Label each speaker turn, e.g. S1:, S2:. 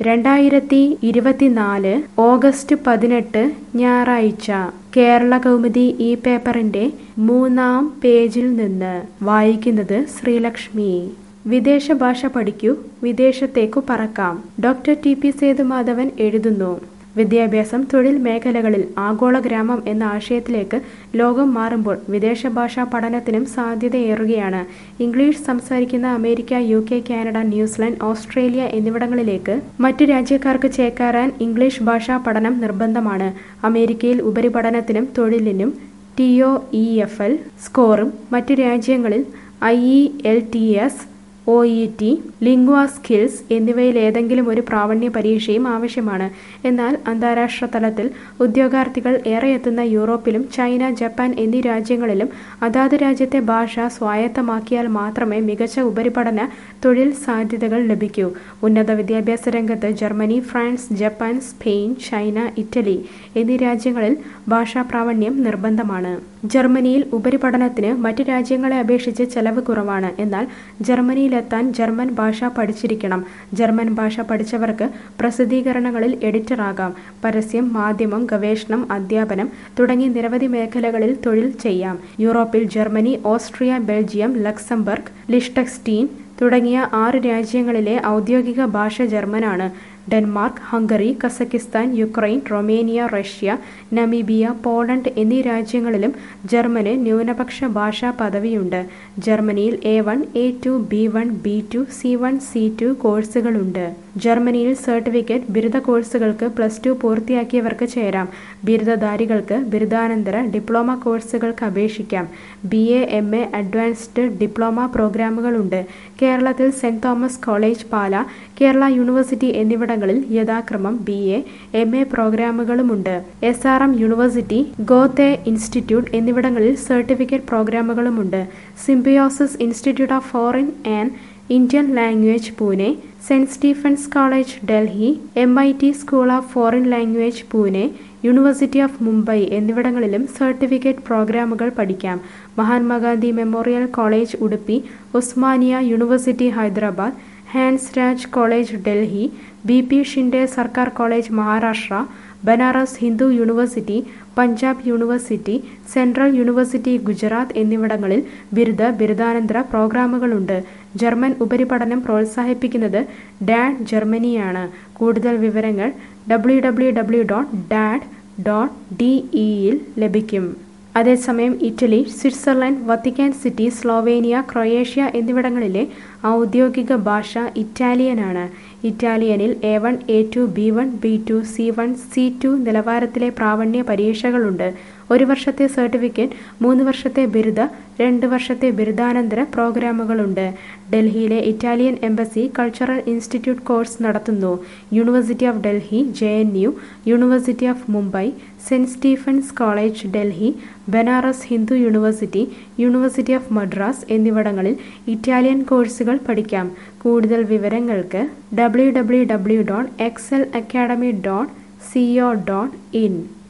S1: രണ്ടായിരത്തി ഇരുപത്തിനാല് ഓഗസ്റ്റ് പതിനെട്ട് ഞായറാഴ്ച കേരള കൗമുദി ഈ പേപ്പറിന്റെ മൂന്നാം പേജിൽ നിന്ന് വായിക്കുന്നത് ശ്രീലക്ഷ്മി വിദേശ ഭാഷ പഠിക്കൂ വിദേശത്തേക്കു പറക്കാം ഡോക്ടർ ടി പി സേതുമാധവൻ എഴുതുന്നു വിദ്യാഭ്യാസം തൊഴിൽ മേഖലകളിൽ ആഗോള ഗ്രാമം എന്ന ആശയത്തിലേക്ക് ലോകം മാറുമ്പോൾ വിദേശ ഭാഷാ പഠനത്തിനും സാധ്യതയേറുകയാണ് ഇംഗ്ലീഷ് സംസാരിക്കുന്ന America U K Canada New Zealand Australia എന്നിവിടങ്ങളിലേക്ക് മറ്റു രാജ്യക്കാർക്ക് ചേക്കേറാൻ ഇംഗ്ലീഷ് ഭാഷാ പഠനം നിർബന്ധമാണ് അമേരിക്കയിൽ ഉപരിപഠനത്തിനും തൊഴിലിനും T O E F L സ്കോറും മറ്റു രാജ്യങ്ങളിൽ I E L T S O E T Lingua skills എന്നിവയിൽ ഏതെങ്കിലും ഒരു പ്രാവണ്യ പരീക്ഷയും ആവശ്യമാണ് എന്നാൽ അന്താരാഷ്ട്ര തലത്തിൽ ഉദ്യോഗാർത്ഥികൾ ഏറെ എത്തുന്ന യൂറോപ്പിലും ചൈന ജപ്പാൻ എന്നീ രാജ്യങ്ങളിലും അതാത് രാജ്യത്തെ ഭാഷ സ്വായത്തമാക്കിയാൽ മാത്രമേ മികച്ച ഉപരിപഠന തൊഴിൽ സാധ്യതകൾ ലഭിക്കൂ ഉന്നത വിദ്യാഭ്യാസ രംഗത്ത് Germany France Japan Spain China Italy എന്നീ രാജ്യങ്ങളിൽ ഭാഷാ പ്രാവണ്യം നിർബന്ധമാണ് ജർമ്മനിയിൽ ഉപരിപഠനത്തിന് മറ്റ് രാജ്യങ്ങളെ അപേക്ഷിച്ച് ചെലവ് കുറവാണ് എന്നാൽ ജർമ്മനിയിലെത്താൻ ജർമ്മൻ ഭാഷ പഠിച്ചിരിക്കണം ജർമ്മൻ ഭാഷ പഠിച്ചവർക്ക് പ്രസിദ്ധീകരണങ്ങളിൽ എഡിറ്ററാകാം പരസ്യം മാധ്യമം ഗവേഷണം അധ്യാപനം തുടങ്ങി നിരവധി മേഖലകളിൽ തൊഴിൽ ചെയ്യാം യൂറോപ്പിൽ Germany Austria Belgium Luxembourg Liechtenstein തുടങ്ങിയ ആറ് രാജ്യങ്ങളിലെ ഔദ്യോഗിക ഭാഷ ജർമ്മനാണ് Denmark Hungary Kazakhstan Ukraine Romania Russia Namibia Poland എന്നീ രാജ്യങ്ങളിലും ജർമ്മന് ന്യൂനപക്ഷ ഭാഷാ പദവിയുണ്ട് ജർമ്മനിയിൽ A one A two B one B two C one C two കോഴ്സുകളുണ്ട് ജർമ്മനിയിൽ സർട്ടിഫിക്കറ്റ് ബിരുദ കോഴ്സുകൾക്ക് പ്ലസ് ടു പൂർത്തിയാക്കിയവർക്ക് ചേരാം ബിരുദധാരികൾക്ക് ബിരുദാനന്തര ഡിപ്ലോമ കോഴ്സുകൾക്ക് അപേക്ഷിക്കാം B A M A advanced diploma പ്രോഗ്രാമുകളുണ്ട് കേരളത്തിൽ Saint Thomas college Pala Kerala university എന്നിവിടങ്ങളിൽ യഥാക്രമം ബി എ എം എ പ്രോഗ്രാമുകളുമുണ്ട് S R M university Goethe institute എന്നിവിടങ്ങളിൽ സർട്ടിഫിക്കറ്റ് പ്രോഗ്രാമുകളുമുണ്ട് Symbiosis institute of foreign and Indian language Pune Saint Stephen's college Delhi M I T school of foreign language Pune university of Mumbai എന്നിവിടങ്ങളിലും certificate പ്രോഗ്രാമുകൾ പഠിക്കാം Mahatma Gandhi memorial college Udupi Osmania university Hyderabad Hans Raj college Delhi B P Shinde സർക്കാർ college Maharashtra Banaras Hindu university Punjab university central university Gujarat എന്നിവിടങ്ങളിൽ ബിരുദ ബിരുദാനന്തര പ്രോഗ്രാമുകളുണ്ട് German ഉപരിപഠനം പ്രോത്സാഹിപ്പിക്കുന്നത് dad ജർമ്മനിയാണ് കൂടുതൽ വിവരങ്ങൾ W W W dot DAAD dot D ഇയിൽ ലഭിക്കും അതേസമയം Italy Switzerland Vatican city Slovenia Croatia എന്നിവിടങ്ങളിലെ ഔദ്യോഗിക ഭാഷ ഇറ്റാലിയനാണ് ഇറ്റാലിയനിൽ A one A two B one B two C one C two നിലവാരത്തിലെ പ്രാവണ്യ പരീക്ഷകളുണ്ട് ഒരു വർഷത്തെ സർട്ടിഫിക്കറ്റ് മൂന്ന് വർഷത്തെ ബിരുദ രണ്ട് വർഷത്തെ ബിരുദാനന്തര പ്രോഗ്രാമുകളുണ്ട് ഡൽഹിയിലെ Italian embassy cultural institute course നടത്തുന്നു university of Delhi J N U university of Mumbai സെന്റ് Stephen's college Delhi Banaras Hindu university university of Madras എന്നിവിടങ്ങളിൽ ഇറ്റാലിയൻ കോഴ്സുകൾ പഠിക്കാം കൂടുതൽ വിവരങ്ങൾക്ക് W W W dot Excel Academy dot CO dot in